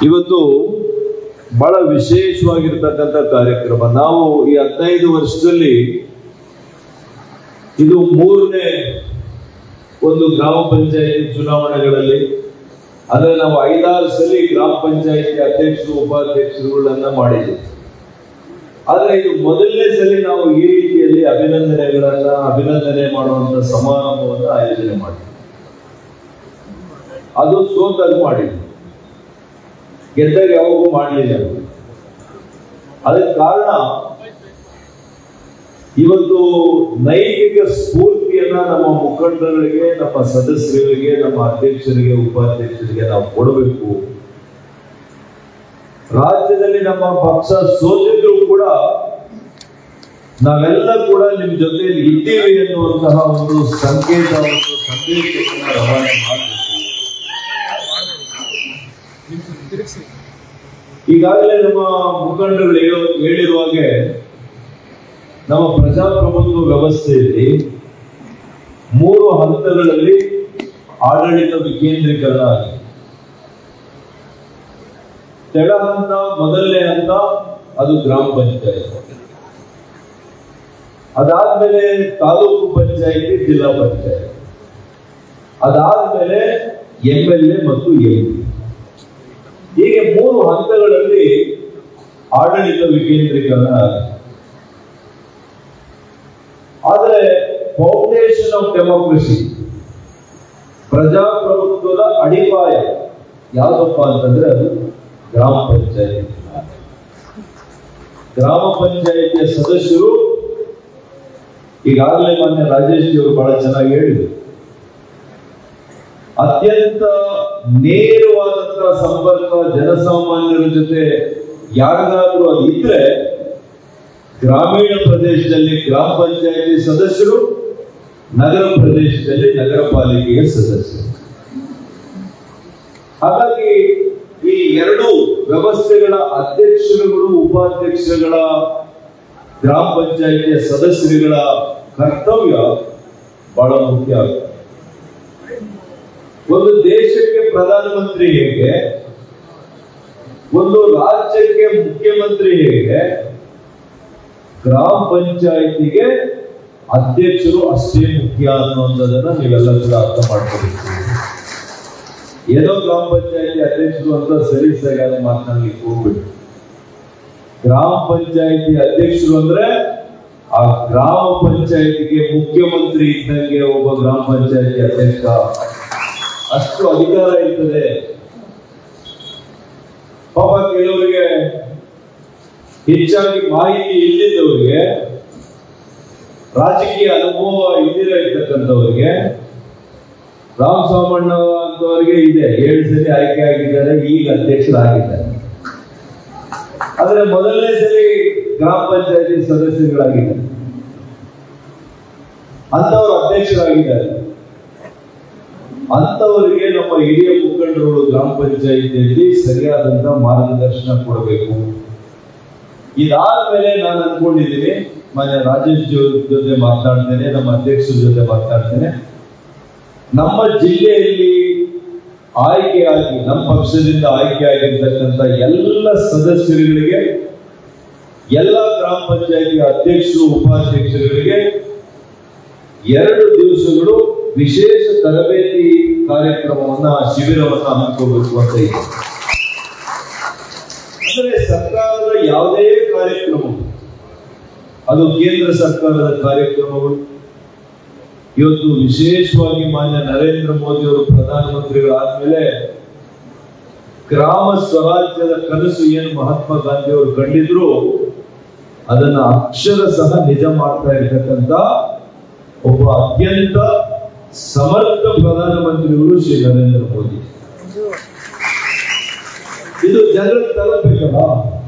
ಇವತ್ತು ಬಹಳ ವಿಶೇಷವಾಗಿರ್ತಕ್ಕಂಥ ಕಾರ್ಯಕ್ರಮ ನಾವು ಈ ಹದಿನೈದು ವರ್ಷದಲ್ಲಿ ಇದು ಮೂರನೇ ಒಂದು ಗ್ರಾಮ ಪಂಚಾಯತಿ ಚುನಾವಣೆಗಳಲ್ಲಿ ಅಂದ್ರೆ ನಾವು ಐದಾರು ಸಲ ಗ್ರಾಮ ಪಂಚಾಯತಿ ಅಧ್ಯಕ್ಷರು ಉಪಾಧ್ಯಕ್ಷರುಗಳನ್ನ ಮಾಡಿದ್ದೀವಿ ಆದ್ರೆ ಇದು ಮೊದಲನೇ ಸಲ ನಾವು ಈ ರೀತಿಯಲ್ಲಿ ಅಭಿನಂದನೆಗಳನ್ನ ಅಭಿನಂದನೆ ಮಾಡುವಂತ ಸಮಾರಂಭವನ್ನು ಆಯೋಜನೆ ಮಾಡಿದ್ವಿ ಅದು ಸೋತಾಗ ಮಾಡಿದ್ವಿ ಗೆದ್ದಾಗ ಯಾವಾಗೂ ಮಾಡಲಿಲ್ಲ ಅದಕ್ಕೆ ಕಾರಣ ಇವತ್ತು ನೈತಿಕ ಸ್ಫೂರ್ತಿಯನ್ನ ನಮ್ಮ ಮುಖಂಡರಿಗೆ ನಮ್ಮ ಸದಸ್ಯರಿಗೆ ನಮ್ಮ ಅಧ್ಯಕ್ಷರಿಗೆ ಉಪಾಧ್ಯಕ್ಷರಿಗೆ ನಾವು ಕೊಡಬೇಕು ರಾಜ್ಯದಲ್ಲಿ ನಮ್ಮ ಪಕ್ಷ ಸೋತಿದ್ರು ಕೂಡ ನಾವೆಲ್ಲ ಕೂಡ ನಿಮ್ ಜೊತೆಯಲ್ಲಿ ಇದ್ದೀವಿ ಎನ್ನುವಂತಹ ಒಂದು ಸಂಕೇತ ಒಂದು ಸಂದೇಶವನ್ನು ರವಾನೆ ಮಾಡಬೇಕು ಈಗಾಗಲೇ ನಮ್ಮ ಮುಖಂಡರು ಹೇಳೋ- ಹೇಳಿರುವ ಹಾಗೆ ನಮ್ಮ ಪ್ರಜಾಪ್ರಭುತ್ವ ವ್ಯವಸ್ಥೆಯಲ್ಲಿ ಮೂರು ಹಂತಗಳಲ್ಲಿ ಆಡಳಿತ ವಿಕೇಂದ್ರೀಕರಣ ಆಗಿದೆ ತೆಳ ಹಂತ ಮೊದಲನೇ ಹಂತ ಅದು ಗ್ರಾಮ ಪಂಚಾಯತ್ ಅದಾದ್ಮೇಲೆ ತಾಲೂಕು ಪಂಚಾಯತಿ ಜಿಲ್ಲಾ ಪಂಚಾಯತ್ ಅದಾದ್ಮೇಲೆ ಎಂ ಎಲ್ ಎ ಮತ್ತು ಎಂ ಪಿ ಹೀಗೆ ಮೂರು ಹಂತಗಳಲ್ಲಿ ಆಡಳಿತ ವಿಕೇಂದ್ರೀಕರಣ ಆಗಿದೆ ಆದರೆ ಫೌಂಡೇಶನ್ ಆಫ್ ಡೆಮೋಕ್ರಸಿ ಪ್ರಜಾಪ್ರಭುತ್ವದ ಅಡಿಪಾಯ ಯಾವ್ದಪ್ಪ ಅಂತಂದ್ರೆ ಅದು ಗ್ರಾಮ ಪಂಚಾಯತಿ ಗ್ರಾಮ ಪಂಚಾಯತಿಯ ಸದಸ್ಯರು ಈಗಾಗಲೇ ಮಾನ್ಯ ರಾಜೇಶ್ ಜಿ ಅವರು ಬಹಳ ಚೆನ್ನಾಗಿ ಹೇಳಿದರು ಅತ್ಯಂತ ನೇರವಾದಂತಹ ಸಂಪರ್ಕ ಜನಸಾಮಾನ್ಯರ ಜೊತೆ ಯಾರಿಗಾದ್ರೂ ಅದು ಇದ್ರೆ ಗ್ರಾಮೀಣ ಪ್ರದೇಶದಲ್ಲಿ ಗ್ರಾಮ ಪಂಚಾಯತಿ ಸದಸ್ಯರು ನಗರ ಪ್ರದೇಶದಲ್ಲಿ ನಗರ ಪಾಲಿಕೆಯ ಸದಸ್ಯರು ಹಾಗಾಗಿ ಈ ಎರಡು ವ್ಯವಸ್ಥೆಗಳ ಅಧ್ಯಕ್ಷರುಗಳು ಉಪಾಧ್ಯಕ್ಷರುಗಳ ಗ್ರಾಮ ಪಂಚಾಯಿತಿಯ ಸದಸ್ಯರುಗಳ ಕರ್ತವ್ಯ ಬಹಳ ಮುಖ್ಯ ಆಗುತ್ತೆ ಒಂದು ದೇಶಕ್ಕೆ ಪ್ರಧಾನಮಂತ್ರಿ ಹೇಗೆ ಒಂದು ರಾಜ್ಯಕ್ಕೆ ಮುಖ್ಯಮಂತ್ರಿ ಹೇಗೆ ಗ್ರಾಮ ಪಂಚಾಯಿತಿಗೆ ಅಧ್ಯಕ್ಷರು ಅಷ್ಟೇ ಮುಖ್ಯ ಅನ್ನುವಂಥದ್ದನ್ನ ನೀವೆಲ್ಲ ಕೂಡ ಅರ್ಥ ಮಾಡ್ಕೋಬೇಕು ಏನೋ ಗ್ರಾಮ ಪಂಚಾಯತಿ ಅಧ್ಯಕ್ಷರು ಅಂತ ಸರಿ ಸರಿಯಾದ ಮಾತನಾಡ್ಲಿಕ್ಕೆ ಹೋಗ್ಬಿಟ್ಟು ಗ್ರಾಮ ಪಂಚಾಯತಿ ಅಧ್ಯಕ್ಷರು ಅಂದ್ರೆ ಆ ಗ್ರಾಮ ಪಂಚಾಯತಿಗೆ ಮುಖ್ಯಮಂತ್ರಿ ಇದ್ದಂಗೆ ಒಬ್ಬ ಗ್ರಾಮ ಪಂಚಾಯತಿ ಅಧ್ಯಕ್ಷ ಅಷ್ಟು ಅಧಿಕಾರ ಇರ್ತದೆ ಪಾಪ ಕೆಲವರಿಗೆ ಹೆಚ್ಚಾಗಿ ಮಾಹಿತಿ ಇಲ್ಲದವರಿಗೆ ರಾಜಕೀಯ ಅನುಭವ ಇದ್ದಿರ ಇರ್ತಕ್ಕಂಥವ್ರಿಗೆ ರಾಮ್ ಸೋಮಣ್ಣ ಅಂತವರಿಗೆ ಇದೆ ಏಳು ಸಲ ಆಯ್ಕೆ ಆಗಿದ್ದಾರೆ ಈಗ ಅಧ್ಯಕ್ಷರಾಗಿದ್ದಾರೆ ಆದ್ರೆ ಮೊದಲನೇ ಸರಿ ಗ್ರಾಮ ಪಂಚಾಯತಿ ಸದಸ್ಯರುಗಳಾಗಿದ್ದಾರೆ ಅಂತವರು ಅಧ್ಯಕ್ಷರಾಗಿದ್ದಾರೆ ಅಂತವರಿಗೆ ನಮ್ಮ ಹಿರಿಯ ಮುಖಂಡರುಗಳು ಗ್ರಾಮ ಪಂಚಾಯಿತಿಯಲ್ಲಿ ಸರಿಯಾದಂತ ಮಾರ್ಗದರ್ಶನ ಕೊಡಬೇಕು ಇದಾದ್ಮೇಲೆ ನಾನು ಅನ್ಕೊಂಡಿದ್ದೀನಿ ಮನೆ ರಾಜೇಶ್ ಜಿ ಅವ್ರ ಜೊತೆ ಮಾತಾಡ್ತೇನೆ ನಮ್ಮ ಅಧ್ಯಕ್ಷರ ಜೊತೆ ಮಾತಾಡ್ತೇನೆ ನಮ್ಮ ಜಿಲ್ಲೆಯಲ್ಲಿ ಆಯ್ಕೆಯಾಗಿ ನಮ್ಮ ಪಕ್ಷದಿಂದ ಆಯ್ಕೆ ಆಗಿರ್ತಕ್ಕಂಥ ಎಲ್ಲ ಸದಸ್ಯರುಗಳಿಗೆ ಎಲ್ಲ ಗ್ರಾಮ ಪಂಚಾಯತಿ ಅಧ್ಯಕ್ಷರು ಉಪಾಧ್ಯಕ್ಷರುಗಳಿಗೆ ಎರಡು ದಿವಸಗಳು ವಿಶೇಷ ತರಬೇತಿ ಕಾರ್ಯಕ್ರಮವನ್ನ ಶಿಬಿರವನ್ನ ಹಮ್ಮಿಕೋಬೇಕು ಅಂತ ಇದೆ ಅಂದ್ರೆ ಸರ್ಕಾರದ ಯಾವುದೇ ಕಾರ್ಯಕ್ರಮ ಅದು ಕೇಂದ್ರ ಸರ್ಕಾರದ ಕಾರ್ಯಕ್ರಮಗಳು ಇವತ್ತು ವಿಶೇಷವಾಗಿ ಮಾನ್ಯ ನರೇಂದ್ರ ಮೋದಿ ಅವರು ಪ್ರಧಾನಮಂತ್ರಿಗಳಾದ್ಮೇಲೆ ಗ್ರಾಮ ಸ್ವರಾಜ್ಯದ ಕನಸು ಏನು ಮಹಾತ್ಮ ಗಾಂಧಿ ಅವರು ಕಂಡಿದ್ರು ಅದನ್ನ ಅಕ್ಷರ ಸಹ ನಿಜ ಮಾಡ್ತಾ ಇರ್ತಕ್ಕಂಥ ಒಬ್ಬ ಅತ್ಯಂತ ಸಮರ್ಥ ಪ್ರಧಾನಮಂತ್ರಿಗಳು ಶ್ರೀ ನರೇಂದ್ರ ಮೋದಿ ಇದು ಜನರಿಗೆ ತಲುಪಬೇಕಲ್ಲ